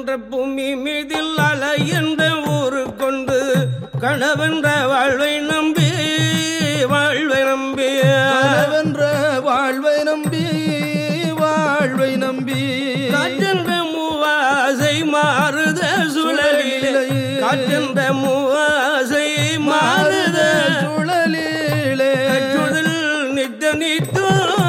என்ற பூமி மீதில் அலை என்ற ஊரு கொண்டு கணவென்ற வாழ்வை நம்பி வாழ்வை நம்பி கனவென்ற வாழ்வை நம்பி வாழ்வை நம்பி காற்றென்ற மூவாசை மாறுத சுழலிலே காற்றென்ற மூவாசை மாறுத சுழலிலே சுழல் நித்த நித்தோ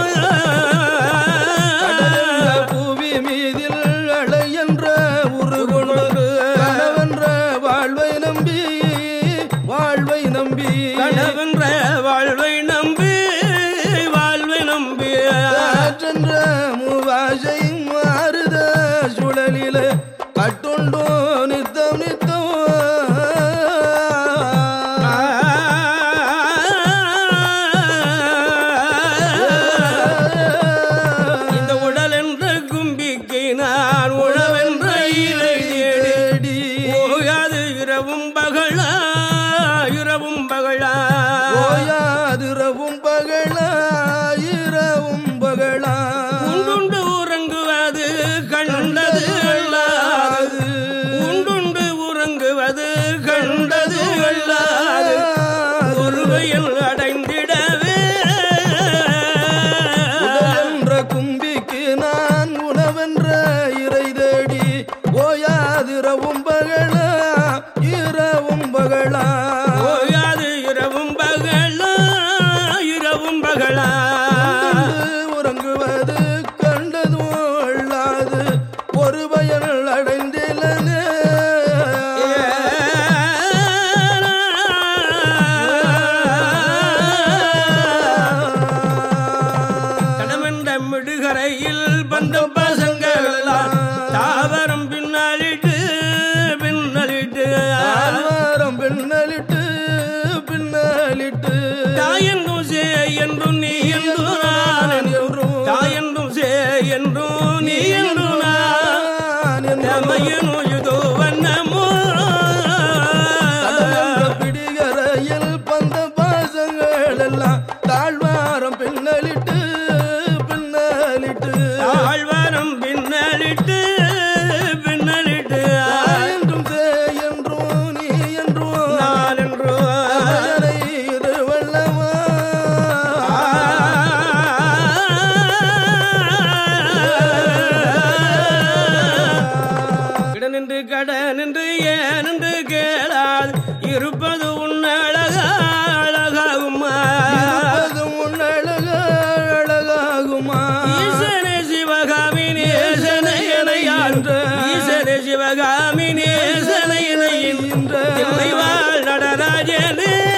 கடலென்ற பூவி மீதில் அலை என்ற உரு கொண்டு கனவென்ற வாழ்வை நம்பி வாழ்வை நம்பி கணவென்ற வாழ்வை நம்பி வாழ்வை நம்பி காற்றென்ற மூவாசை மாறுத சுழலில கட்டுண்டோ நித்தம் நித்தம் இந்த உடல் என்ற கும்பிக்கு நான் உழவென்ற இலை தேடி தேடி ஓயாது இரவும் பகலா இரவும் பகலா ஓயாதிரவும் பகலா இரவும் பகலா உண்டுண்டு உறங்குவது கண்டது அல்லாது உண்டுண்டு உறங்குவது கண்டது அல்லாது ஒருவையில் அடைந்திடவே உடலென்ற கும்பிக்கு நான் உணவென்ற இறை தேடி ஓயாதிரவும் பகலா இரவும் பகலா ஓயாது இரவும் பகலா இரவும் பகலா உண்டு உறங்குவது கண்டதும் அல்லாது ஒரு பயன் அடைந்திலனே கடமென்ற மிடுகரையில் பந்த பசங்கள் எல்லாம் தாவரம் பின்னாலிட்டு பின்னலிட்டு ஆவாரம் பின்னலிட்டு பின்னலிட்டு தாயென்றும் சே என்றும் நீ என்றும் நான் என்றும் தாயென்றும் சே என்றும் நீ என்றும் நான் நான் என்று தமையனும் இதோ வண்ணமோ கடலென்ற பிடிகரையில் பந்த பாசங்கள் எல்லாம் தாழ்வாரம் பின்னலிட்டு பின்னலிட்டு ஆழ்வாரம் பின்னலிட்டு பின்னலிட்டு என்றும் சே என்றும் நீ என்றும் நான் என்றும் அமரனை இது வல்லவா இடனின்று கடனின்று ஏனென்று கேளாது இருப்பது உன் அழகா அழகாகுமா இருப்பதும் உன் அழகா அழகாகுமா ஈசனே சிவகாமி நேசனை இணையான்ற ஈசனே சிவகாமி நேசனை இணையின் என்ற தில்லை வாழ் நடராஜனே